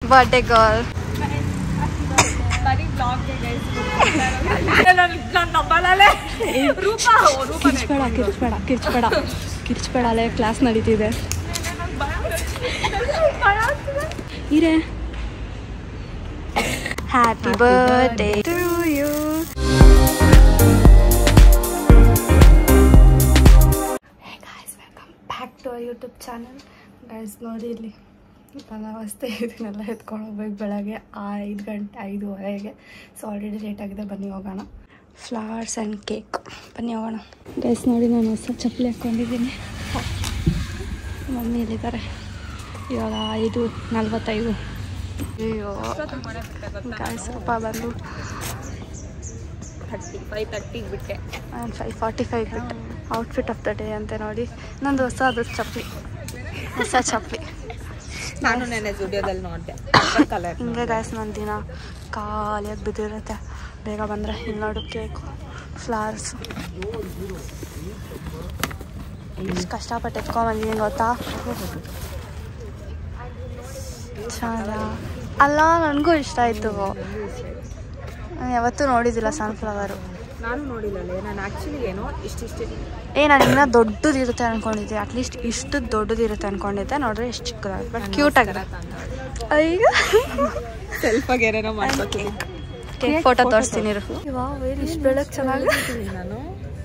Birthday girl ಬರೀ ಬ್ಲಾಗ್ಗೆ ನಾನು ನಂಬಲ್ಲೇ ರೂಪ ರೂಪ ಕಿರ್ಚ್ಬೇಡ ಕಿರ್ಚ್ಬೇಡ ಕಿರ್ಚ್ಬೇಡ ಕಿರ್ಚ್ಬೇಡ ಅಲ್ಲೇ ಕ್ಲಾಸ್ ನಡೀತಿದೆ ಇರೇ happy birthday to you guys welcome back to our YouTube channel guys ನೋಡಿ ಇಲ್ಲಿ ನನ್ನ ಅವಸ್ಥೆ ಇದನ್ನೆಲ್ಲ ಎತ್ಕೊಂಡು ಹೋಗ್ಬೇಕು ಬೆಳಗ್ಗೆ ಐದು ಗಂಟೆ ಐದುವರೆಗೆ ಸೊ ಆಲ್ರೆಡಿ ಲೇಟ್ ಆಗಿದೆ ಬನ್ನಿ ಹೋಗೋಣ ಫ್ಲವರ್ಸ್ ಆ್ಯಂಡ್ ಕೇಕ್ ಬನ್ನಿ ಹೋಗೋಣ ಗೈಸ್ ನೋಡಿ ನಾನು ಹೊಸ ಚಪ್ಪಲಿ ಹಾಕ್ಕೊಂಡಿದ್ದೀನಿ ಮಮ್ಮಿ ಇಲ್ಲಿದ್ದಾರೆ ಇವಾಗ ಐದು ನಲ್ವತ್ತೈದು ಅಯ್ಯೋ ಗಾಯ್ಸ್ ರೂಪ ಬಂದು ಥರ್ಟಿ ಫೈವ್ ತರ್ಟಿಗೆ ಬಿಟ್ಟೆ ನಾನು ಫೈವ್ ಫಾರ್ಟಿ ಫೈವ್ ಬಿಟ್ಟು ಔಟ್ಫಿಟ್ ಆಫ್ ದ ಡೇ ಅಂತ ನೋಡಿ ನಂದು ಹೊಸ ಅದು ಚಪ್ಪಲಿ ಹೊಸ ಚಪ್ಪಲಿ ನಾನು ನೆನೆ ಸ್ಟುಡಿಯೋದಲ್ಲಿ ನೋಡಿದೆ ಕಲರ್ ಹಿಂಗೆ ಗಾಯ್ಸ್ ನನ್ನ ದಿನ ಖಾಲಿಯಾಗಿ ಬಿದ್ದಿರುತ್ತೆ ಬೇಗ ಬಂದರೆ ಇಲ್ಲಿ ನೋಡು ಕೇಕು ಫ್ಲವರ್ಸು ಎಷ್ಟು ಕಷ್ಟಪಟ್ಟು ಎತ್ಕೊಂಬಂದಿದ್ದೀನಿ ಗೊತ್ತಾ ಚೆನ್ನಾಗ ಅಲ್ಲ ನನಗೂ ಇಷ್ಟ ಆಯಿತು ನಾನು ಯಾವತ್ತೂ ನೋಡಿದ್ದಿಲ್ಲ ಸನ್ಫ್ಲವರು ನಾನು ನೋಡಿಲ್ಲಲೇ ನಾನು ಆ್ಯಕ್ಚುಲಿ ಏನೋ ಇಷ್ಟಿಷ್ಟು ಏ ನಾನು ಇನ್ನೂ ದೊಡ್ಡದಿರುತ್ತೆ ಅನ್ಕೊಂಡಿದ್ದೆ ಅಟ್ಲೀಸ್ಟ್ ಇಷ್ಟು ದೊಡ್ಡದಿರುತ್ತೆ ಅನ್ಕೊಂಡಿದ್ದೆ ನೋಡ್ರಿ ಎಷ್ಟು ಚಿಕ್ಕದಾಗಿ ಬಟ್ ಕ್ಯೂಟ್ ಆಗಿದೆ ಈಗ ಸೆಲ್ಫಾಗಿ ಏನೇನೋ ಮಾಡ್ಕೋತೀನಿ ಕೇಕ್ ಫೋಟೋ ತೋರಿಸ್ತೀನಿ ಇರು ಇಷ್ಟು ಬೆಳಕು ಚೆನ್ನಾಗಿ ನಾನು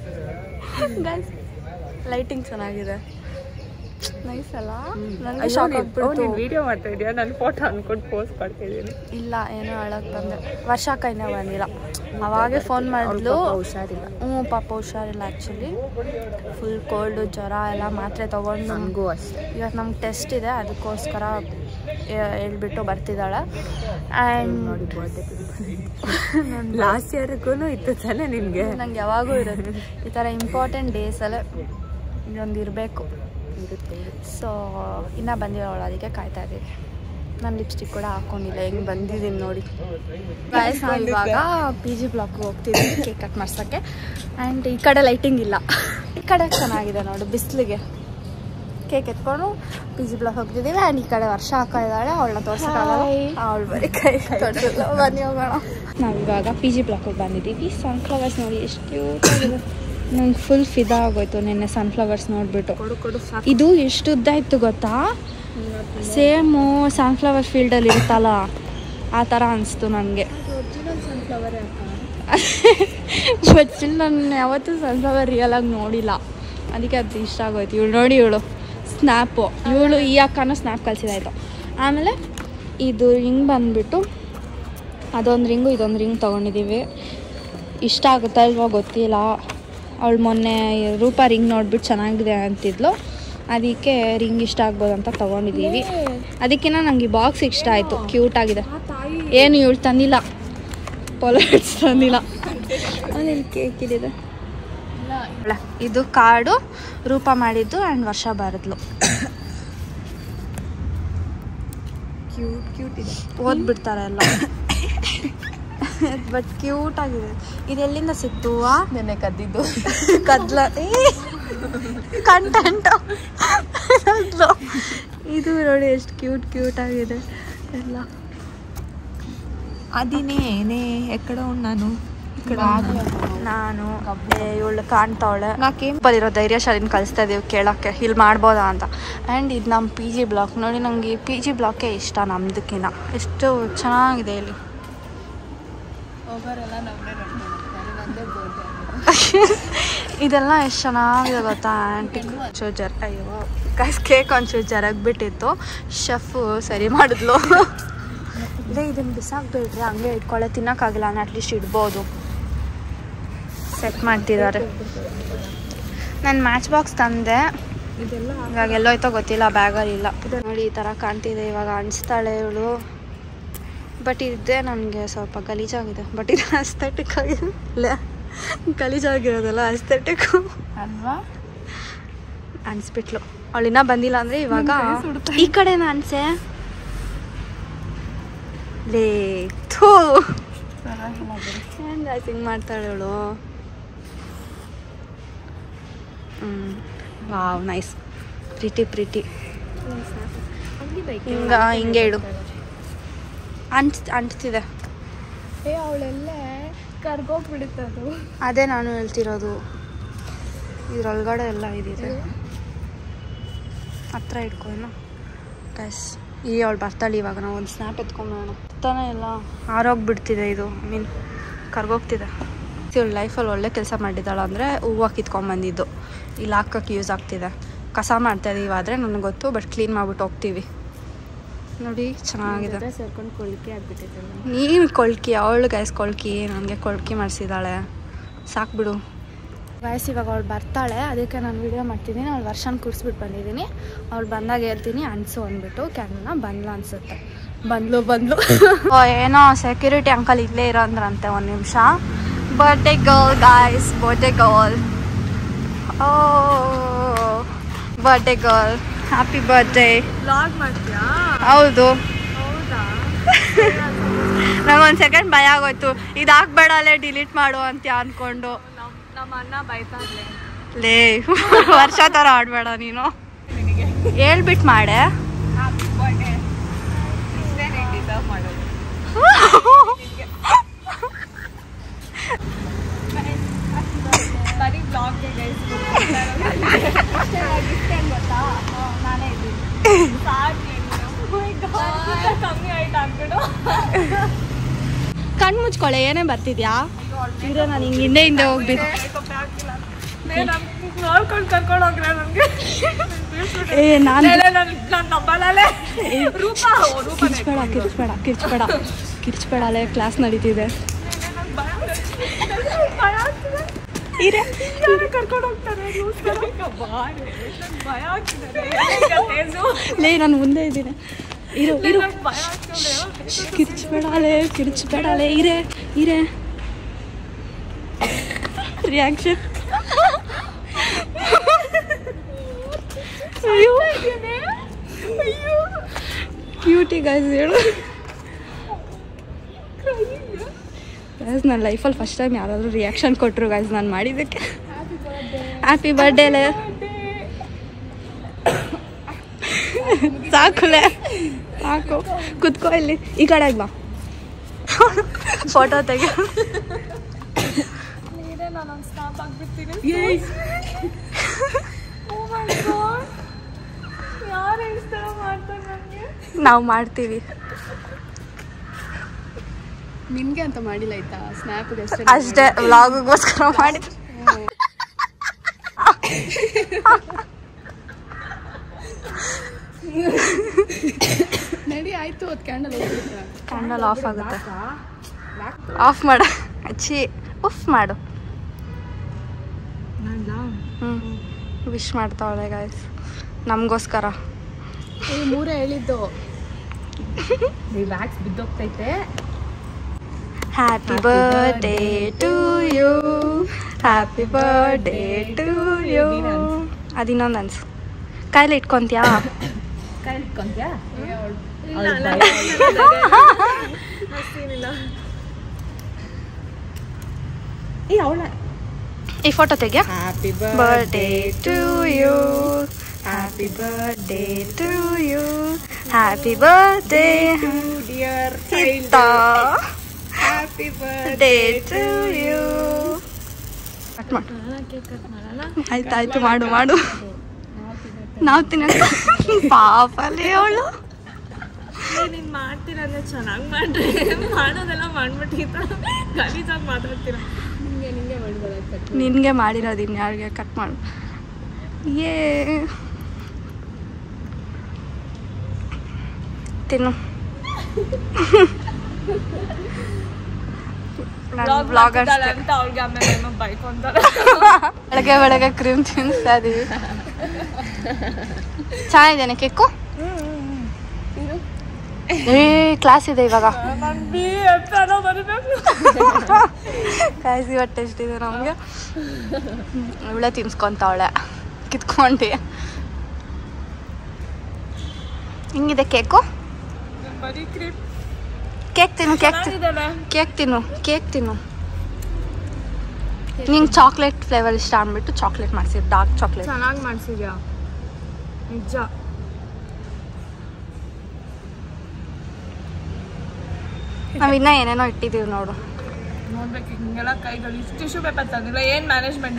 ಲೈಟಿಂಗ್ ಚೆನ್ನಾಗಿದೆ ನೈಸ್ ಅಲ್ಲ ನನಗೆ ಶಾಕ್ ಆಗ್ಬಿಡ್ತು ನೀನು ವಿಡಿಯೋ ಮಾಡ್ತಾ ಇದೀಯಾ ನಾನು ಫೋಟೋ ಅನ್ಕೊಂಡು ಪೋಸ್ಟ್ ಕೊಡ್ತಿದ್ದೀನಿ ಇಲ್ಲ ಏನೋ ಹೇಳಕ್ ಬಂದೆ ವರ್ಷ ಕೈನೇ ಬಂದಿಲ್ಲ ಅವಾಗೆ ಫೋನ್ ಮಾಡಿದ್ಲು ಹುಷಾರಿಲ್ಲ ಹ್ಞೂ ಪಾಪ ಹುಷಾರಿಲ್ಲ ಆ್ಯಕ್ಚುಲಿ ಫುಲ್ ಕೋಲ್ಡು ಜ್ವರ ಎಲ್ಲ ಮಾತ್ರೆ ತೊಗೊಂಡು ನನಗೂ ಅಷ್ಟೇ ಇವತ್ತು ನಮ್ಗೆ ಟೆಸ್ಟ್ ಇದೆ ಅದಕ್ಕೋಸ್ಕರ ಹೇ- ಹೇಳ್ಬಿಟ್ಟು ಬರ್ತಿದ್ದಾಳೆ ಆ್ಯಂಡ್ ನೋಡಿ ಬರ್ಡೇ ಲಾಸ್ಟ್ ಇಯರ್ಗೂ ಇತ್ತು ತಾನೇ ನಿನಗೆ ನಂಗೆ ಯಾವಾಗೂ ಇರುತ್ತೆ ಈ ಥರ ಇಂಪಾರ್ಟೆಂಟ್ ಡೇಸಲ್ಲೇ ಇದೊಂದು ಇರಬೇಕು ಸೊ ಇನ್ನೂ ಬಂದಿರೋಳು ಅದಕ್ಕೆ ಕಾಯ್ತಾ ಇದ್ದೀವಿ ನಾನು ಲಿಪ್ಸ್ಟಿಕ್ ಕೂಡ ಹಾಕೊಂಡಿಲ್ಲ ಹೆಂಗೆ ಬಂದಿದ್ದೀನಿ ನೋಡಿ ಗಾಯ್ಸ್ ನಾವು ಇವಾಗ ಪಿ ಜಿ ಬ್ಲಾಕ್ಗೆ ಹೋಗ್ತಿದ್ದೀವಿ ಕೇಕ್ ಕಟ್ ಮಾಡ್ಸೋಕ್ಕೆ ಆ್ಯಂಡ್ ಈ ಕಡೆ ಲೈಟಿಂಗ್ ಇಲ್ಲ ಈ ಕಡೆ ಚೆನ್ನಾಗಿದೆ ನೋಡಿ ಬಿಸಿಲಿಗೆ ಕೇಕ್ ಎತ್ಕೊಂಡು ಪಿ ಜಿ ಬ್ಲಾಕ್ ಹೋಗ್ತಿದ್ದೀವಿ ಆ್ಯಂಡ್ ಈ ಕಡೆ ವರ್ಷ ಹಾಕ ಇದ್ದಾಳೆ ಅವಳನ್ನ ತೋರ್ಸೋಕ್ಕಾಗಲ್ಲ ಅವಳು ಬರೀ ಕೈ ತೊಡ್ಸಿಲ್ಲ ಬನ್ನಿ ಹೋಗೋಣ ನಾವಿವಾಗ ಪಿ ಜಿ ಬ್ಲಾಕಿಗೆ ಬಂದಿದ್ದೀವಿ ಸನ್ಫ್ಲವರ್ಸ್ ನೋಡಿ ಎಷ್ಟು ಕ್ಯೂಟ್ ಆಗಿದೆ ನಂಗೆ ಫುಲ್ ಫಿದಾ ಆಗೋಯ್ತು ನಿನ್ನೆ ಸನ್ಫ್ಲವರ್ಸ್ ನೋಡಿಬಿಟ್ಟು ಕೊಡು ಕೊಡು ಸಾಕು ಇದು ಎಷ್ಟು ಉದ್ದ ಇತ್ತು ಗೊತ್ತಾ ಸೇಮು ಸನ್ಫ್ಲವರ್ ಫೀಲ್ಡಲ್ಲಿ ಇರುತ್ತಲ್ಲ ಆ ಥರ ಅನಿಸ್ತು ನನಗೆ ಬಟ್ ಸ್ಟಿಲ್ ನಾನು ಯಾವತ್ತೂ ಸನ್ಫ್ಲವರ್ ರಿಯಲ್ ಆಗಿ ನೋಡಿಲ್ಲ ಅದಕ್ಕೆ ಅದು ಇಷ್ಟ ಆಗೋಯ್ತು ಇವಳು ನೋಡಿ ಇವಳು ಸ್ನ್ಯಾಪು ಇವಳು ಈ ಅಕ್ಕನೂ ಸ್ನ್ಯಾಪ್ ಕಳಿಸಿದಾಯ್ತು ಆಮೇಲೆ ಇದು ರಿಂಗ್ ಬಂದುಬಿಟ್ಟು ಅದೊಂದು ರಿಂಗು ಇದೊಂದು ರಿಂಗ್ ತೊಗೊಂಡಿದ್ದೀವಿ ಇಷ್ಟ ಆಗುತ್ತಾ ಇಲ್ವೋ ಗೊತ್ತಿಲ್ಲ ಅವಳು ಮೊನ್ನೆ ರೂಪ ರಿಂಗ್ ನೋಡ್ಬಿಟ್ಟು ಚೆನ್ನಾಗಿದೆ ಅಂತಿದ್ಲು ಅದಕ್ಕೆ ರಿಂಗ್ ಇಷ್ಟ ಆಗ್ಬೋದು ಅಂತ ತೊಗೊಂಡಿದ್ದೀವಿ ಅದಕ್ಕಿಂತ ನನಗೆ ಈ ಬಾಕ್ಸ್ ಇಷ್ಟ ಆಯಿತು ಕ್ಯೂಟ್ ಆಗಿದೆ ಏನು ಇವಳು ತಂದಿಲ್ಲ ಪೊಲೈಟ್ಸ್ ತಂದಿಲ್ಲ ಅಲ್ಲಿ ಕೇಕ್ ಇದಿದೆ ಇದು ಕಾರ್ಡು ರೂಪ ಮಾಡಿದ್ದು ಆ್ಯಂಡ್ ವರ್ಷ ಬರದ್ಲು ಕ್ಯೂಟ್ ಕ್ಯೂಟ್ ಇದೆ ಓದ್ಬಿಡ್ತಾರೆ ಎಲ್ಲ ಬಟ್ ಕ್ಯೂಟ್ ಆಗಿದೆ ಇದೆಲ್ಲಿಂದ ಸಿಕ್ತು ನೆನ್ನೆ ಕದ್ದಿದ್ದು ಕದ್ಲ ಕಂಟೆಂಟ್ ಇದು ನೋಡಿ ಎಷ್ಟು ಕ್ಯೂಟ್ ಕ್ಯೂಟ್ ಆಗಿದೆ ಎಲ್ಲ ಅದಿನೇ ಏನೇ ಎక్కడ ನಾನು ನಾನು ಇವಳು ಕಾಣ್ತಾವಳೆ ನಾಕೆ ಇರೋ ಧೈರ್ಯಶಾಲಿನ ಕಳಿಸ್ತಾ ಇದೀವಿ ಕೇಳೋಕ್ಕೆ ಇಲ್ಲಿ ಮಾಡ್ಬೋದಾ ಅಂತ ಆ್ಯಂಡ್ ಇದು ನಮ್ಮ ಪಿ ಜಿ ಬ್ಲಾಕ್ ನೋಡಿ ನನಗೆ ಪಿ ಜಿ ಬ್ಲಾಕೇ ಇಷ್ಟ ನಮ್ದಕ್ಕಿಂತ ಎಷ್ಟು ಚೆನ್ನಾಗಿದೆ ಇಲ್ಲಿ ಒಬ್ಬರೆಲ್ಲ ನಮ್ಮನೆ ನಂದೇ ಬೋರ್ಡ್ ಇದೆಲ್ಲ ಎಷ್ಟು ಚೆನ್ನಾಗಿದೆ ಗೊತ್ತಾ ಆಂಟಿಕ್ ಒಂಚೂರು ಜರ ಅಯ್ಯೋ ಕಾಯ್ಸ್ ಕೇಕ್ ಒಂಚೂರು ಜರಗ್ಬಿಟ್ಟಿತ್ತು ಶೆಫು ಸರಿ ಮಾಡಿದ್ಲು ಇದೇ ಇದನ್ನು ಬಿಸಾಕ್ಬೇಡ್ರಿ ಹಂಗೆ ಇಟ್ಕೊಳ್ಳೆ ತಿನ್ನೋಕ್ಕಾಗಿಲ್ಲ ನಾನು ಅಟ್ಲೀಸ್ಟ್ ಇಡ್ಬೋದು ಸೆಟ್ ಮಾಡ್ತಿದ್ದಾರೆ ನಾನು ಮ್ಯಾಚ್ ಬಾಕ್ಸ್ ತಂದೆ ಇದೆಲ್ಲ ಇವಾಗ ಎಲ್ಲೋಯ್ತೋ ಗೊತ್ತಿಲ್ಲ ಬ್ಯಾಗಲ್ಲಿ ಇಲ್ಲ ನೋಡಿ ಈ ಥರ ಕಾಣ್ತಿದೆ ಇವಾಗ ಅನಿಸ್ತಾಳೆ ಇವಳು ಬಟ್ ಇದೇ ನನಗೆ ಸ್ವಲ್ಪ ಗಲೀಜಾಗಿದೆ ಬಟ್ ಇದು ಅಸ್ಥೆಟಿಕ್ ಆಗಿದೆ ಇಲ್ಲ ಗಲೀಜಾಗಿರೋದಲ್ಲ ಅಸ್ಥೆಟಿಕ್ಕು ಅಲ್ವಾ ಅನ್ಸ್ಬಿಟ್ಲು ಅವಳು ಇನ್ನೂ ಬಂದಿಲ್ಲ ಅಂದರೆ ಇವಾಗ ಈ ಕಡೆನ ಅನ್ಸೆ ಲೇ ಥೂ ಹೆಂಗ ಹಿಂಗೆ ಮಾಡ್ತಾಳೆ ಇವಳು ಹ್ಞೂ ವಾವ್ ನೈಸ್ ಪ್ರಿಟಿ ಪ್ರಿಟಿ ಹಿಂಗ ಹಿಂಗೆ ಇಡು ಅಂಟ್ ಅಂಟ್ತಿದೆ ಏ ಅವಳೆಲ್ಲೇ ಕರ್ಗೋಗ್ಬಿಡುತ್ತದು ಅದೇ ನಾನು ಹೇಳ್ತಿರೋದು ಇದ್ರೊಳಗಡೆ ಎಲ್ಲ ಇದಿದೆ ಹತ್ರ ಇಟ್ಕೊಳ್ಳೋಣ ಗೈಸ್ ಈ ಅವಳು ಬರ್ತಾಳೆ ಇವಾಗ ನಾವು ಒಂದು ಸ್ನ್ಯಾಪ್ ಎತ್ಕೊಂಬೋಣ ತಾನೇ ಎಲ್ಲ ಆರೋಗ್ಬಿಡ್ತಿದೆ ಇದು ಮೀನ್ ಕರ್ಗೋಗ್ತಿದೆ ಇವಳು ಲೈಫಲ್ಲಿ ಒಳ್ಳೆ ಕೆಲಸ ಮಾಡಿದ್ದಾಳೆ ಅಂದರೆ ಹೂವು ಕಿತ್ಕೊಂಬಂದಿದ್ದು ಇಲ್ಲಿ ಹಾಕಕ್ಕೆ ಯೂಸ್ ಆಗ್ತಿದೆ ಕಸ ಮಾಡ್ತಾ ಇದೀವಿ ಆದರೆ ನನಗೆ ಗೊತ್ತು ಬಟ್ ಕ್ಲೀನ್ ಮಾಡ್ಬಿಟ್ಟು ಹೋಗ್ತೀವಿ ನೋಡಿ ಚೆನ್ನಾಗಿದೆ ಸೇರ್ಕೊಂಡು ಕೊಳಿಕೆ ಆಗ್ಬಿಟ್ಟಿದ್ದಲ್ಲ ನೀನು ಕೊಳ್ಕಿ ಅವಳು ಗೈಸ್ ಕೊಳ್ಕಿ ನನಗೆ ಕೊಳ್ಕಿ ಮಾಡಿಸಿದ್ದಾಳೆ ಸಾಕ್ಬಿಡು ಗೈಸ್ ಇವಾಗ ಅವಳು ಬರ್ತಾಳೆ ಅದಕ್ಕೆ ನಾನು ವಿಡಿಯೋ ಮಾಡ್ತಿದ್ದೀನಿ ಅವಳು ವರ್ಷನ ಕೂರಿಸ್ಬಿಟ್ಟು ಬಂದಿದ್ದೀನಿ ಅವಳು ಬಂದಾಗ ಹೇಳ್ತೀನಿ ಅನ್ಸು ಅಂದ್ಬಿಟ್ಟು ಕ್ಯಾಮ್ರನ ಬಂದ್ಲು ಅನ್ಸುತ್ತೆ ಬಂದ್ಲು ಬಂದ್ಲು ಓ ಏನೋ ಸೆಕ್ಯೂರಿಟಿ ಅಂಕಲ್ ಇಲ್ಲೇ ಇರೋ ಅಂದ್ರಂತೆ ಒಂದು ನಿಮಿಷ birthday girl guys birthday girl oh birthday girl happy birthday blog ಮಾಡ್ತೀಯಾ ಹೌದು ಹೌದಾ ನಂಗೊಂದು ಸೆಕೆಂಡ್ ಭಯ ಆಗೋಯ್ತು ಇದು ಹಾಕ್ಬೇಡ ಅಲ್ಲೇ ಡಿಲೀಟ್ ಮಾಡು ಅಂತ ಅನ್ಕೊಂಡು ನಮ್ಮ ನಮ್ಮ ಅಣ್ಣ ಬೈತಾನೆ ಲೇ ವರ್ಷ ಥರ ಆಡ್ಬೇಡ ನೀನು ಹೇಳ್ಬಿಟ್ಟು ಮಾಡೆ ಹ್ಯಾಪಿ ಬರ್ಡೇ ಇಷ್ಟೇ ನೀನು ಡಿಸರ್ವ್ ಮಾಡೋದು ಬರೀ ಬ್ಲಾಗ್ಗೆ ಗೈಸ್ ಕಮ್ಮಿ ಆಯ್ತು ಆಗ್ಬಿಡು ಕಣ್ಣು ಮುಚ್ಕೊಳ್ಳೆ ಏನೇ ಬರ್ತಿದ್ಯಾ ಇರೋ ನಾನು ಹಿಂಗೆ ಹಿಂದೆ ಹಿಂದೆ ಹೋಗ್ಬೇಕು ನೋಡ್ಕೊಂಡು ಕರ್ಕೊಂಡು ಹೋಗ್ರೆ ನನಗೆ ಏ ನಾನು ನನ್ನ ನಂಬಲಲ್ಲೇ ರೂಪ ಓ, ರೂಪನೇ. ಕಿರ್ಚ್ಬೇಡ ಕಿರ್ಚ್ಬೇಡ ಕಿರ್ಚ್ಬೇಡ ಕಿರ್ಚ್ಬೇಡ ಅಲ್ಲೇ ಕ್ಲಾಸ್ ನಡೀತಿದೆ ಭಯ ಆಗ್ತಿದೆ. ಇರೇ ಯಾರು ಕರ್ಕೊಂಡು ಹೋಗ್ತಾರೆ ನ್ಯೂಸ್ಗೆ? ಬಾರೆ, ನಂಗ್ ಭಯ ಆಗ್ತಿದೆ. ಈಗ ತೇಜು, ಲೇ ನಾನು ಮುಂದೆ ಇದ್ದೀನಿ ಇರು ಇರು ನಂಗ್ ಭಯ ಆಗ್ತಿದೆ. ಕಿರ್ಚ್ಬೇಡಲೇ ಕಿರ್ಚ್ಬೇಡಲೇ ಇರೇ ಇರೇ ರಿಯಾಕ್ಷನ್ ಅಯ್ಯೋ ಅಯ್ಯೋ. ಕ್ಯೂಟಿ ಗೈಸ್ ಹೇಳು ಗೈಸ್ ನನ್ನ ಲೈಫಲ್ಲಿ ಫಸ್ಟ್ ಟೈಮ್ ಯಾರಾದರೂ ರಿಯಾಕ್ಷನ್ ಕೊಟ್ಟರು ಗೈಸ್ ನಾನು ಮಾಡಿದ್ದಕ್ಕೆ ಹ್ಯಾಪಿ ಬರ್ಡೇಲೆ ಸಾಕುಲೆ ಸಾಕು ಕುತ್ಕೋ ಇಲ್ಲಿ ಈ ಕಡೆ ಬಾ ಫೋಟೋ ತೆಗಿ ನೀನೇ ನಾನೊಂದ್ ಸ್ನಾಪ್ ಹಾಕ್ಬಿಡ್ತೀನಿ. Oh my God. ಯಾರು ಇಷ್ಟ್ ಥರ ಮಾಡ್ತಾರೆ ನನ್ಗೆ? ನಾವು ಮಾಡ್ತೀವಿ ನಿನ್ಗೆ ಅಂತ ಮಾಡಿಲ್ಲ ಆಯ್ತಾ ಸ್ನ್ಯಾಪ್ಗೆ ಅಷ್ಟೇ ಅಷ್ಟೇ ವ್ಲಾಗಿಗೋಸ್ಕರ ಮಾಡಿದ್ದು ನಡಿ ಆಯ್ತು ಅದು ಕ್ಯಾಂಡಲ್ ಹೋಗ್ಬಿಟ್ಟ ಕ್ಯಾಂಡಲ್ ಆಫ್ ಆಗುತ್ತೆ ಆಫ್ ಮಾಡ ಅಚ್ಚಿ ಉಫ್ ಮಾಡು ಹ್ಞೂ ವಿಶ್ ಮಾಡ್ತಾವಳೆ ಗಾಯ್ಸ್ ನಮಗೋಸ್ಕರ ಈ ಮೂರೇ ಹೇಳಿದ್ದು ವ್ಯಾಕ್ಸ್ ಬಿದ್ದೋಗ್ತೈತೆ happy birthday to you happy birthday to you ಅದಿನ್ನೊಂದು ಅನ್ಸು ಕಾಯಿಲೆ ಇಟ್ಕೊಂತೀಯಾ ಕೈ ಇಟ್ಕೊಂತ್ಯಾ ಏ ಅವಳ ಈ ಫೋಟೋ ತೆಗಿಯಾ happy birthday to you happy birthday to you happy birthday dear happy day to you cut ಮಾಡು ಆಯ್ತಾಯ್ತು ಮಾಡು ಮಾಡು ನಾವು ತಿನ್ನಕ ಪಾಪಲ್ಲಿ ಅವಳು ನೀನ್ ಮಾಡ್ತೀರಂದ್ರೆ ಚೆನ್ನಾಗಿ ಮಾಡ್ರಿ ಮಾಡೋದೆಲ್ಲ ಮಾಡ್ಬಿಟ್ಟಿತ್ತ ಗಲೀಜಾಗಿ ಮಾತಾಡ್ತೀರ ನಿಂಗೆ ನಿಂಗೆ ಮಾಡ್ಬೋದಾಗ್ತದೆ ನಿನಗೆ ಮಾಡಿರೋದು ಇನ್ಯಾರಿಗೆ ಕಟ್ ಮಾಡು ಏ ತಿನ್ನು ಬ್ಲಾಗರ್ಸ್ ಅಂತ ಅವ್ಳಿಗೆ ಆಮೇಲೆ ಏನೋ ಬೈಕೊಂತಾರೆ ಬೆಳಗ್ಗೆ ಬೆಳಗ್ಗೆ ಕ್ರೀಮ್ ತಿನ್ನಿಸ್ತಾ ಇದೀವಿ ಚೆನ್ನಾಗಿದ್ದೇನೆ ಕೇಕು ಏ ಕ್ಲಾಸ್ ಇದೆ ಇವಾಗ ನನ್ ಬಿ ಎಫ್ ಬರಬೇಕು ಕಾಯಿಸಿ ಹೊಟ್ಟೆ ಎಷ್ಟಿದೆ ನಮಗೆ ಇವಳೆ ತಿನ್ಸ್ಕೊಂತಾವಳೆ ಕಿತ್ಕೊಂಡು ಹಿಂಗಿದೆ ಕೇಕು ಬರೀ ಕ್ರೀಮ್ ಕೇಕ್ ತಿನ್ನು ಕೇಕ್ ತಿನ್ನು ಚೆನ್ನಾಗಿದಲ್ಲ ಕೇಕ್ ತಿನ್ನು ಕೇಕ್ ತಿನ್ನು ನಿಂಗೆ ಚಾಕ್ಲೇಟ್ ಫ್ಲೇವರ್ ಇಷ್ಟ ಅಂದ್ಬಿಟ್ಟು ಚಾಕ್ಲೇಟ್ ಮಾಡಿಸಿದ್ರು ಡಾರ್ಕ್ ಚಾಕ್ಲೇಟ್ ಚೆನ್ನಾಗಿ ಮಾಡ್ಸಿದ್ಯಾ ನಿಜ ನಾವು ಇನ್ನೂ ಏನೇನೋ ಇಟ್ಟಿದ್ದೀವಿ ನೋಡು ನೋಡ್ಬೇಕು ಹಿಂಗೆಲ್ಲ ಕೈಗಳು ಇಷ್ಟು ಟಿಶ್ಯೂ ಪೇಪರ್ ತಂದಿಲ್ಲ ಏನ್ ಮ್ಯಾನೇಜ್ಮೆಂಟ್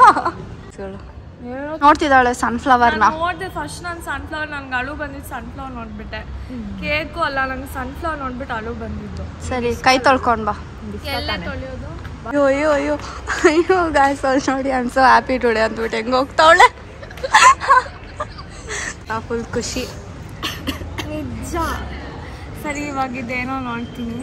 ಏನೋ ನೋಡ್ತಿದ್ದಾಳೆ ಸನ್ಫ್ಲವರ್ನ ನೋಡ್ದೆ ಫಸ್ಟ್ ನಾನು ಸನ್ಫ್ಲವರ್ ನನ್ಗೆ ಅಳು ಬಂದಿದ್ದು ಸನ್ಫ್ಲವರ್ ನೋಡ್ಬಿಟ್ಟೆ ಕೇಕು ಅಲ್ಲ ನಂಗೆ ಸನ್ಫ್ಲವರ್ ನೋಡ್ಬಿಟ್ಟು ಅಳು ಬಂದಿದ್ದು ಸರಿ ಕೈ ತೊಳ್ಕೊಂಡ್ ಬಾ ಎಲ್ಲ ತೊಳೆಯೋದು ಅಯ್ಯೋ ಅಯ್ಯೋ ಅಯ್ಯೋ ಅಯ್ಯೋ ಗಾಯ್ಸ್ ಅಲ್ಲಿ ನೋಡಿ I am so happy today ಅಂದ್ಬಿಟ್ಟು ಹೆಂಗೆ ಹೋಗ್ತಾವಳೆ ಫುಲ್ ಖುಷಿ ನಿಜ ಸರಿ ಇವಾಗ ಇದೇನೋ ನೋಡ್ತೀನಿ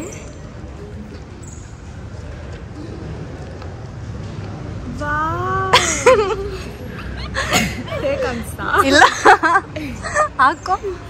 ಹೇಗೆ ಅನ್ಸ್ತಾ ಇಲ್ಲ ಹಾಕೋ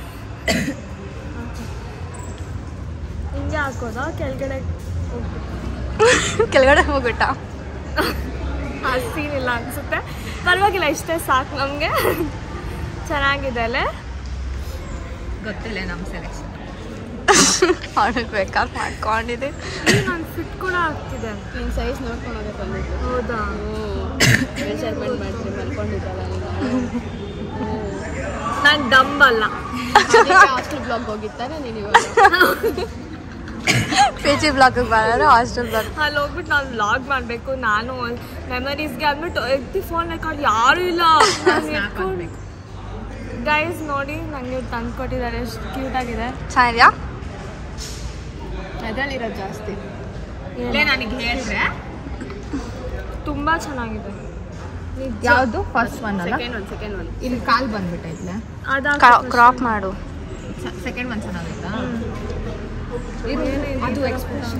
ಹಿಂಗೆ ಹಾಕೋದಾ ಕೆಳಗಡೆ ಹೋಗ್ಬಿಟ್ಟು ಕೆಳಗಡೆ ಹೋಗ್ಬಿಟ್ಟ ಆ ಸೀನ್ ಇಲ್ಲ ಅನ್ಸುತ್ತೆ ಪರವಾಗಿಲ್ಲ ಇಷ್ಟೇ ಸಾಕು ನಮಗೆ ಚೆನ್ನಾಗಿದೆ ಅಲ್ಲೇ ಗೊತ್ತಿಲ್ಲ ನಮ್ಮ ಸೆಲೆಕ್ಷನ್ ಅವನಿಗೆ ಬೇಕಾದ್ರೆ ಮಾಡ್ಕೊಂಡಿದ್ದೆ ನಾನು ಫಿಟ್ ಕೂಡ ಆಗ್ತಿದೆ ನಿನ್ನ ಸೈಜ್ ನೋಡ್ಕೊಂಡು ಬಂದಿದ್ದು ಹೌದಾ ಮೆಜರ್ಮೆಂಟ್ ಮಾಡಿದ್ರೆ ಮಲ್ಕೊಂಡಿದ್ದಲ್ಲ ನಾನು ಡಂಬ್ ಅಲ್ಲ ಹಾಸ್ಟೆಲ್ ಬ್ಲಾಗ್ ಹೋಗಿತ್ತಾನೆ ನೀನು ಇವಾಗ ಪಿ ಜಿ ಬ್ಲಾಕಿಗೆ ಬರೋರು ಹಾಸ್ಟೆಲ್ ಬರ್ ಅಲ್ಲಿ ಹೋಗ್ಬಿಟ್ಟು ನಾನು ವ್ಲಾಗ್ ಮಾಡಬೇಕು ನಾನು ಮೆಮರೀಸ್ಗೆ ಅಂದ್ಬಿಟ್ಟು ಎತ್ತಿ ಫೋನ್ ರೆಕಾರ್ಡ್ ಯಾರೂ ಇಲ್ಲ ಗೈಸ್ ನೋಡಿ ನನಗೆ ತಂದು ಕೊಟ್ಟಿದ್ದಾರೆ ಎಷ್ಟು ಕ್ಯೂಟ್ ಆಗಿದೆ ಚೆನ್ನಾಗಿದ್ಯಾ ಅದರಲ್ಲಿರೋದು ಜಾಸ್ತಿ ಇಲ್ಲೇ ನನಗೆ ಹೇಳಿದ್ರೆ ತುಂಬ ಚೆನ್ನಾಗಿದೆ ನಿಜ ಯಾವುದು ಫಸ್ಟ್ ಒನ್ ಅಲ್ಲ ಸೆಕೆಂಡ್ ಒನ್ ಸೆಕೆಂಡ್ ಒನ್ ಇಲ್ಲಿ ಕಾಲ್ ಬಂದ್ಬಿಟ್ಟೈತ್ಲೆ ಅದಾಗ್ತದೆ ಕ್ರಾಪ್ ಮಾಡು ಸೆಕೆಂಡ್ ಒನ್ ಚೆನ್ನಾಗೈತಾ ಇದು ಅದು ಎಕ್ಸ್ಪ್ರೆಷನ್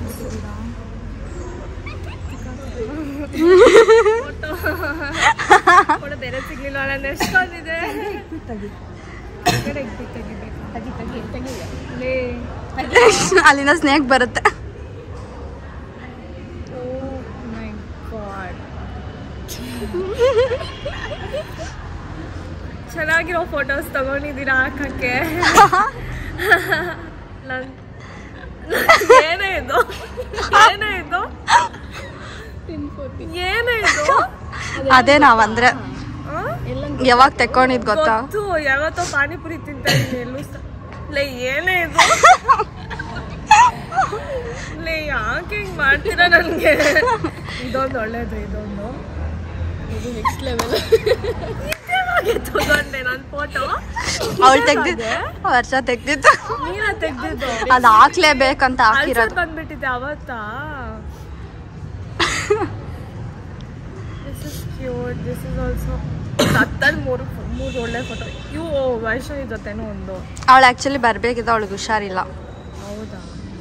ಫೋಟೋ ಬೇರೆ ಸಿಗ್ಲಿಲ್ಲ ನನ್ನ ಎಷ್ಟೊಂದಿದೆ ಕಡೆ ತೆಗಿಬೇಕು ತೆಗಿ ತೆಗಿ ತೆಗಿ ಲೇ ಅಲ್ಲಿಂದ ಸ್ನೇಕ್ ಬರುತ್ತೆ ಓ ಮೈ ಗಾಡ್ ಚೆನ್ನಾಗಿರೋ ಫೋಟೋಸ್ ತಗೊಂಡಿದ್ದೀರಾ ಹಾಕಕ್ಕೆ ನನ್ ಏನೇ ಇದು ಏನೇ ಇದು ಏನೇ ಇದು ಅದೇ ನಾವಂದ್ರೆ ಆ? ಯಾವಾಗ ತೆಕ್ಕೊಂಡಿದ್ ಗೊತ್ತಾ ಗೊತ್ತು ಯಾವತ್ತೋ ಪಾನಿಪುರಿ ತಿಂತ ಇದ್ದೀನಿ ಎಲ್ಲೂ ಸ- ಲೇ ಏನೇ ಇದು ಲೇ ಯಾಕೆ ಹಿಂಗ್ ಮಾಡ್ತೀರಾ ನನ್ಗೆ ಇದೊಂದು ಒಳ್ಳೇದು ಇದೊಂದು ಇದು ನೆಕ್ಸ್ಟ್ ಲೆವೆಲ್ ನಿಜವಾಗೆ ತಗೊಂಡೆ ನನ್ನ ಫೋಟೋ ಅವಳು ತೆಗ್ದಿದ್ದು ವರ್ಷ ತೆಗ್ದಿದ್ದು ನೀನ ತೆಗ್ದಿದ್ದು ಅದು ಹಾಕ್ಲೇಬೇಕಂತ ಅಲ್ಸರ್ ಹಾಕಿರೋದು ಬಂದ್ಬಿಟ್ಟಿದೆ ಅವತ್ತಾ this is cute this is also ಹತ್ತಲ್ಲಿ ಮೂರು ಮೂರು ಒಳ್ಳೆ ಫೋಟೋ ಇವು ವೈಷ್ಣವಿ ಜೊತೆನೂ ಒಂದು ಅವಳು ಆ್ಯಕ್ಚುಲಿ ಬರಬೇಕಿದ್ದ ಅವಳಿಗೆ ಹುಷಾರಿಲ್ಲ ಹೌದಾ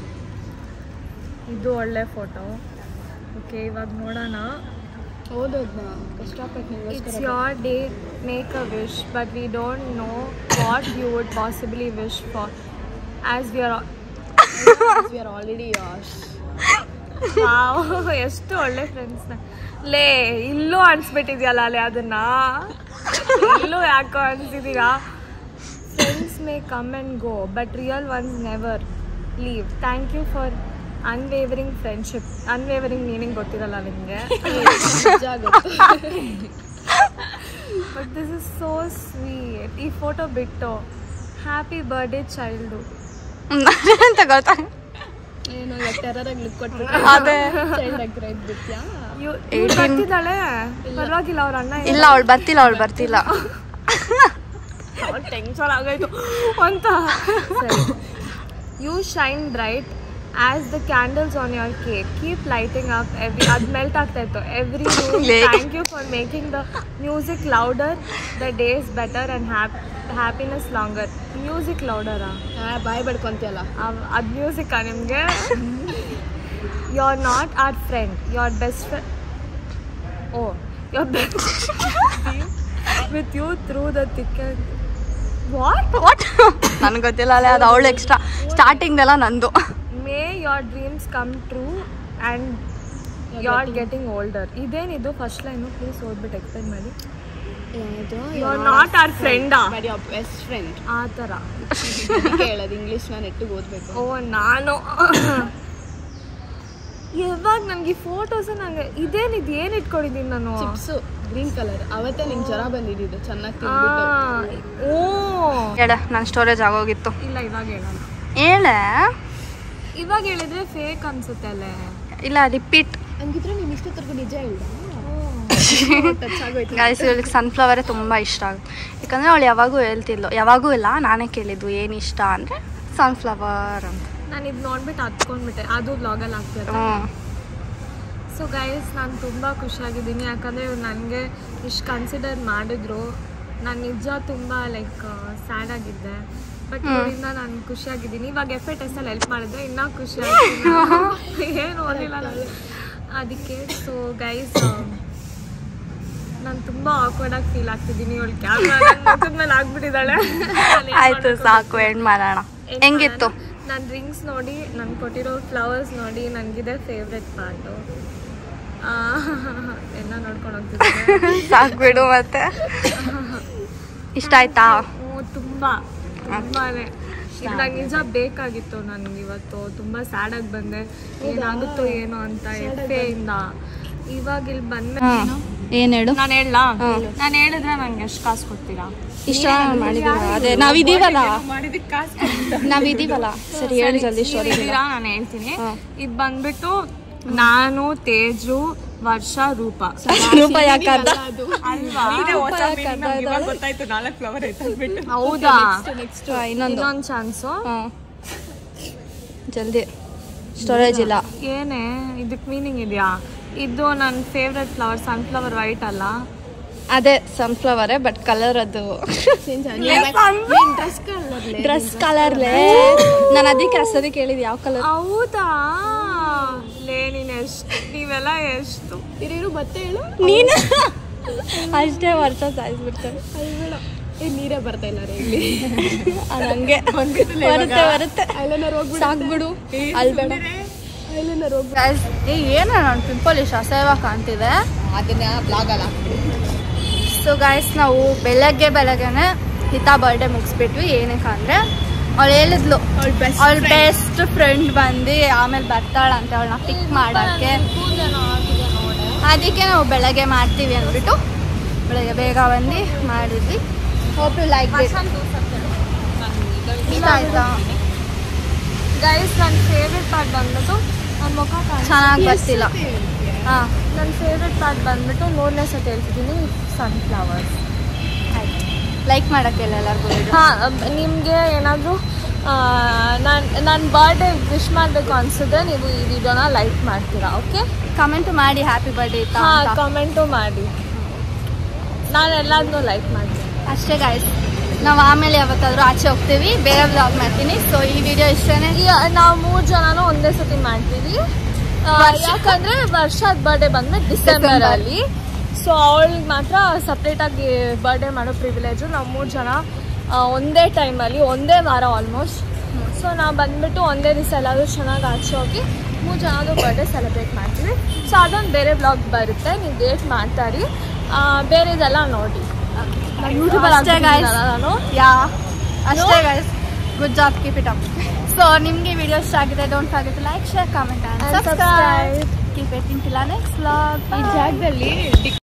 ಇದು ಒಳ್ಳೆ ಫೋಟೋ ಓಕೆ ಇವಾಗ ನೋಡೋಣ ಓದೋದ್ನ ಕಷ್ಟಪಟ್ಟು it's your day make a wish but we don't know what you would possibly wish for as we are we are already wow ಎಷ್ಟು ಒಳ್ಳೆ ಫ್ರೆಂಡ್ಸ್ನ ಲೇ ಇಲ್ಲೂ ಅನ್ಸ್ಬಿಟ್ಟಿದ್ಯಲ್ಲ ಅಲ್ಲೇ ಅದನ್ನ ಇಲ್ಲೂ ಯಾಕೋ ಅನ್ಸಿದೀರಾ friends may come and go but real ones never leave thank you for unwavering friendship unwavering meaning ಗೊತ್ತಿರಲ್ಲ ನಿಮಗೆ ನಿಜ ಗೊತ್ತು but this is so sweet ಈ ಫೋಟೋ ಬಿಟ್ಟು ಹ್ಯಾಪಿ ಬರ್ಡೇ ಚೈಲ್ಡು ಅಂತ ಗೊತ್ತಾ ಏನು ಟೆರರ್ ಆಗಿ ಲುಕ್ ಕೊಟ್ಬಿಟ್ಟು ಅದೇ ಚೈಲ್ಡ್ ಆಗಿರೋ ಇದ್ಬಿಟ್ಯಾ ಇವ್ Eighteen. ಬರ್ತಿದ್ದಾಳೆ ಪರವಾಗಿಲ್ಲ ಅವ್ರ ಅಣ್ಣ ಇಲ್ಲ ಅವಳು ಬರ್ತಿಲ್ಲ ಅವಳು ಬರ್ತಿಲ್ಲ ಟೆನ್ಷನ್ ಆಗೋಯ್ತು ಅಂತ you shine bright as the candles on your cake keep lighting up every ಅದು ಮೆಲ್ಟ್ ಆಗ್ತಾ ಇತ್ತು ಎವ್ರಿ ಲೇ. Thank you for making the music louder the days better and happ happiness longer music ಲೌಡರಾ ಬಾಯ್ ಬಡ್ಕೊಂತೀಯಲ್ಲ ಅದು ಮ್ಯೂಸಿಕ್ಕಾ ನಿಮಗೆ you are not our friend you are best friend oh you are best with you through the thick what what ನನಗೆ ಗೊತ್ತಿಲ್ಲ ಅಲ್ಲೇ ಅದು ಅವಳು ಎಕ್ಸ್ಟ್ರಾ ಸ್ಟಾರ್ಟಿಂಗ್ದೆಲ್ಲ ನಂದು may your dreams come true and you are getting older ಇದೇನಿದು first line please ಓದ್ಬಿಟ್ಟು explain ಮಾಡಿ you are not our ಫ್ರೆಂಡಾ ಬಟ್ ಯೋರ್ ಬೆಸ್ಟ್ ಫ್ರೆಂಡ್ ಆ ಥರ ಹೇಳೋದು ಇಂಗ್ಲೀಷ್ ನಾನು ನೆಟ್ಟಿಗೆ ಓದಬೇಕು ಓ ನಾನು ಯಾವಾಗ ನನಗೆ ಈ ಫೋಟೋಸ್ ನಂಗೆ ಇದೇನಿದು ಏನು ಇಟ್ಕೊಂಡಿದ್ದೀನಿ ನಾನು ಚಿಪ್ಸು ಗ್ರೀನ್ ಕಲರ್ ಅವತ್ತೇ ನಿಂಗೆ ಜ್ವರ ಬಂದಿದ್ದು ಚೆನ್ನಾಗಿ ಆ, ತಿಂದ್ಬಿಟ್ಟು ಓ ಹೇಳ ನನ್ನ ಸ್ಟೋರೇಜ್ ಆಗೋಗಿತ್ತು ಇಲ್ಲ ಇವಾಗ ಹೇಳಲ್ಲ ಹೇಳ ಇವಾಗ ಹೇಳಿದ್ರೆ ಫೇಕ್ ಅನ್ಸುತ್ತೆ ಅಲ್ಲೇ ಇಲ್ಲ ರಿಪೀಟ್ ಹಂಗಿದ್ರೆ ನೀನ್ ಇಷ್ಟೊತ್ತರ್ಗು ನಿಜ ಹೇಳ್ದ ಟಚ್ ಆಗೋಯ್ತು ಗೈಸ್ ಇವಳಿಗೆ ಸನ್ಫ್ಲವರೇ ತುಂಬ ಇಷ್ಟ ಆಗುತ್ತೆ ಯಾಕಂದರೆ ಅವಳು ಯಾವಾಗೂ ಹೇಳ್ತಿದ್ಲು ಯಾವಾಗೂ ಇಲ್ಲ ನಾನೇ ಕೇಳಿದ್ದು ಏನು ಇಷ್ಟ ಅಂದರೆ ಸನ್ಫ್ಲವರ್ ಅಂತ ನಾನು ಇದು ನೋಡ್ಬಿಟ್ಟು ಹತ್ಕೊಂಡ್ಬಿಟ್ಟೆ ಅದು ಬ್ಲಾಗಲ್ಲಿ ಆಗ್ತಿದೆ ಹ್ಞೂ ಸೊ ಗೈಸ್ ನಾನು ತುಂಬ ಖುಷಿಯಾಗಿದ್ದೀನಿ ಯಾಕಂದರೆ ಇವ್ರು ನನಗೆ ಇಷ್ಟು ಕನ್ಸಿಡರ್ ಮಾಡಿದ್ರು ನಾನು ನಿಜ ತುಂಬ ಲೈಕ್ ಸ್ಯಾಡ್ ಆಗಿದ್ದೆ ಬಟ್ ಇವರಿಂದ ನಾನು ಖುಷಿಯಾಗಿದ್ದೀನಿ ಇವಾಗ ಎಫ್ ಎ ಟೆಸ್ಟಲ್ಲಿ ಹೆಲ್ಪ್ ಮಾಡಿದ್ರೆ ಇನ್ನೂ ಖುಷಿಯಾಗಿದ್ದೀನಿ ಏನು ಓದಿಲ್ಲ ನಾನು ಅದಕ್ಕೆ ಸೊ ಗೈಸ್ ನಾನು ತುಂಬ ಆಕ್ವರ್ಡಾಗಿ ಫೀಲ್ ಆಗ್ತಿದ್ದೀನಿ ಇವಳು ಕ್ಯಾಮ್ರಾ ಮುಖದ ಮೇಲೆ ಆಗ್ಬಿಟ್ಟಿದ್ದಾಳೆ ಆಯಿತು ಸಾಕು ಎಂಡ್ ಮಾಡೋಣ ಹೆಂಗಿತ್ತು ನನ್ನ ರಿಂಗ್ಸ್ ನೋಡಿ ನಾನು ಕೊಟ್ಟಿರೋ ಫ್ಲವರ್ಸ್ ನೋಡಿ ನನಗಿದೆ ಫೇವ್ರೆಟ್ ಪಾರ್ಟು ಎಲ್ಲ ನೋಡ್ಕೊಂಡು ಹೋಗ್ತಿದ್ದಾರೆ ಸಾಕು ಬಿಡು ಮತ್ತೆ ಇಷ್ಟ ಆಯ್ತಾ ಹ್ಞೂ ತುಂಬ ತುಂಬಾನೇ ಇದು ನಂಗೆ ನಿಜ ಬೇಕಾಗಿತ್ತು ನನಗೆ ಇವತ್ತು ತುಂಬ ಸ್ಯಾಡಾಗಿ ಬಂದೆ ಏನಾಗುತ್ತೋ ಏನೋ ಅಂತ ಎಫೆಯಿಂದ ಇವಾಗ ಇಲ್ಲಿ ಬಂದ ಏನು ಹೇಳು ನಾನು ಹೇಳ ನಾನು ಹೇಳಿದ್ರೆ ನಂಗೆ ಎಷ್ಟು ಕಾಸು ಕೊಡ್ತೀರಾ ಇಷ್ಟ ಮಾಡಿದೀವ ಅದೇ ನಾವಿದೀವಲ್ಲ ಮಾಡಿದಕ್ಕೆ ಕಾಸು ನಾವಿದೀವಲ್ಲ ಸರಿ ಹೇಳಿ ಜಲ್ದಿ ಸ್ಟೋರಿ ಹೇಳಿದ್ದೀರಾ ನಾನು ಹೇಳ್ತೀನಿ ಹಾ. ಇದು ಬಂದ್ಬಿಟ್ಟು ನಾನು ತೇಜು ವರ್ಷ ರೂಪ ರೂಪ ಯಾಕಂತ ಅಲ್ವಾ ಗೊತ್ತಾಯ್ತು ನಾಲ್ಕು ಫ್ಲವರ್ ಐತೆ ಅಂದ್ಬಿಟ್ಟು ಹೌದಾ ನೆಕ್ಸ್ಟ್ ಇನ್ನೊಂದು ಇನ್ನೊಂದು ಚಾನ್ಸು ಹಾಂ ಜಲ್ದಿ ಸ್ಟೋರೇಜ್ ಇಲ್ಲ ಏನೇ ಇದಕ್ಕೆ ಮೀನಿಂಗ್ ಇದೆಯಾ ಇದು ನನ್ನ ಫೇವ್ರೆಟ್ ಫ್ಲವರ್ ಸನ್ಫ್ಲವರ್ ವೈಟ್ ಅಲ್ಲ ಅದೇ ಸನ್ಫ್ಲವರೇ ಬಟ್ ಕಲರ್ ಅದು ಡ್ರೆಸ್ ಕಲರ್ಲೆ ಡ್ರೆಸ್ ಕಲರ್ಲೇ ನಾನು ಅದಕ್ಕೆ ಅಸದಿ ಕೇಳಿದ್ ಯಾವ ಕಲರ್ ಹೌದಾ ಲೇ ನೀನು ಎಷ್ಟು ನೀವೆಲ್ಲ ಎಷ್ಟು ಇರು ಮತ್ತೆ ಹೇಳು ನೀನು ಅಷ್ಟೇ ವರ್ಷ ಸಾಯಿಸ್ಬಿಡ್ತಾರೆ ಅಲ್ಲಿ ಬೇಡ ಏ ನೀರೇ ಬರ್ತಾ ಇಲ್ಲ ರೀ ಇಲ್ಲಿ ಅದು ಹಂಗೆ ಬರುತ್ತೆ ಬರುತ್ತೆ ಐಲೈನರ್ ಹೋಗ್ಬಿಡು ಸಾಕ್ಬಿಡು ಅಲ್ಲಿ ಬೇಡ ಐಲೈನರ್ ಹೋಗ್ಬಿಡು Guys, ಏ ಏನು ನನ್ನ ಪಿಂಪಲ್ ಇಷ್ಟು ಅಸಹ್ಯವಾಗಿ ಕಾಣ್ತಿದೆ ಅದನ್ನ ಬ್ಲಾಗ್ ಅಲ್ಲ ಸೊ ಗಾಯ್ಸ್ ನಾವು ಬೆಳಗ್ಗೆ ಬೆಳಗ್ಗೆನೆ ಹಿತಾ ಬರ್ಡೇ ಮುಗಿಸ್ಬಿಟ್ವಿ ಏನಕ್ಕೆ ಅಂದರೆ ಅವಳು ಹೇಳಿದ್ಲು ಅವಳ ಬೆಸ್ಟ್ ಅವಳ ಬೆಸ್ಟ್ ಫ್ರೆಂಡ್ ಬಂದು ಆಮೇಲೆ ಬರ್ತಾಳಂತೆ ಅವಳನ್ನ ಪಿಕ್ ಮಾಡೋಕ್ಕೆ ಅದಕ್ಕೆ ನಾವು ಬೆಳಗ್ಗೆ ಮಾಡ್ತೀವಿ ಅಂದ್ಬಿಟ್ಟು ಬೆಳಗ್ಗೆ ಬೇಗ ಬಂದು ಮಾಡಿದ್ವಿ ಹೋಪ್ ಯು ಲೈಕ್ ಇಷ್ಟ ಆಯ್ತಾ ಗೈಸ್ ನನ್ನ ಫೇವ್ರೆಟ್ ಪಾರ್ಟ್ ಬಂದ್ಬಿಟ್ಟು ನನ್ನ ಮುಖ ಕಾಣಿಸ್ ಚೆನ್ನಾಗಿ ಬರ್ತಿಲ್ಲ ಹಾಂ ನನ್ನ ಫೇವ್ರೆಟ್ ಪಾರ್ಟ್ ಬಂದ್ಬಿಟ್ಟು ಮೂರನೇ ಸತಿ ಹೇಳ್ತಿದ್ದೀನಿ ಸನ್ಫ್ಲವರ್ಸ್ ಆಯ್ತು ಲೈಕ್ ಮಾಡೋಕ್ಕೆಲ್ಲ ಎಲ್ಲರಿಗೂ ಇದು ಹಾಂ ನಿಮಗೆ ಏನಾದರೂ ನಾನು ನನ್ನ ಬರ್ಡೇ ವಿಶ್ ಮಾಡಬೇಕು ಅನ್ಸಿದ್ರೆ ನೀವು ಈ ವಿಡಿಯೋನ ಲೈಕ್ ಮಾಡ್ತೀರಾ ಓಕೆ ಕಮೆಂಟ್ ಮಾಡಿ ಹ್ಯಾಪಿ ಬರ್ಡೇ ಇತ್ತಾ ಹಾಂ ಅಂತ ಕಮೆಂಟು ಮಾಡಿ ನಾನು ಎಲ್ಲದನ್ನೂ ಲೈಕ್ ಮಾಡ್ತೀನಿ ಅಷ್ಟೇ ಗಾಯ್ಸ್ ನಾವು ಆಮೇಲೆ ಯಾವತ್ತಾದ್ರೂ ಆಚೆ ಹೋಗ್ತೀವಿ ಬೇರೆ ಬ್ಲಾಗ್ ಮಾಡ್ತೀನಿ ಸೊ ಈ ವಿಡಿಯೋ ಇಷ್ಟನೇ ಈ ನಾವು ಮೂರು ಜನನೂ ಒಂದೇ ಸತಿ ಮಾಡ್ತೀವಿ ಆ, ಯಾಕಂದ್ರೆ ವರ್ಷದ ಬರ್ಡೇ ಬಂದ್ಮೇಲೆ ಡಿಸೆಂಬರ್ ಅಲ್ಲಿ ಸೊ ಅವಳಿಗೆ ಮಾತ್ರ ಸಪ್ರೇಟಾಗಿ ಬರ್ಡೇ ಮಾಡೋ ಪ್ರಿವಿಲೇಜು ನಾವು ಮೂರು ಜನ ಆ, ಒಂದೇ ಟೈಮಲ್ಲಿ ಒಂದೇ ವಾರ ಆಲ್ಮೋಸ್ಟ್ ಸೊ ನಾವು ಬಂದ್ಬಿಟ್ಟು ಒಂದೇ ದಿವಸ ಎಲ್ಲಾದರೂ ಚೆನ್ನಾಗಿ ಆಚೆ ಹೋಗಿ ಮೂರು ಜನದು ಬರ್ಡೇ ಸೆಲೆಬ್ರೇಟ್ ಮಾಡ್ತೀವಿ ಸೊ ಅದೊಂದು ಬೇರೆ ಬ್ಲಾಗ್ ಬರುತ್ತೆ ನೀವು ಡೇಟ್ ಮಾಡ್ತಾರಿ ಬೇರೆದೆಲ್ಲ ನೋಡಿ ಯೂಟ್ಯೂಬಲ್ಲಿ ಅಷ್ಟೇ guys. ನಾನು ಯಾ ಅಷ್ಟೇ guys good job keep it up so ನಿಮಗೆ ವಿಡಿಯೋ ಇಷ್ಟ ಆಗಿದೆ don't forget like share comment And and subscribe subscribe. Keep it until next blog ಈ ಜಾಗದಲ್ಲಿ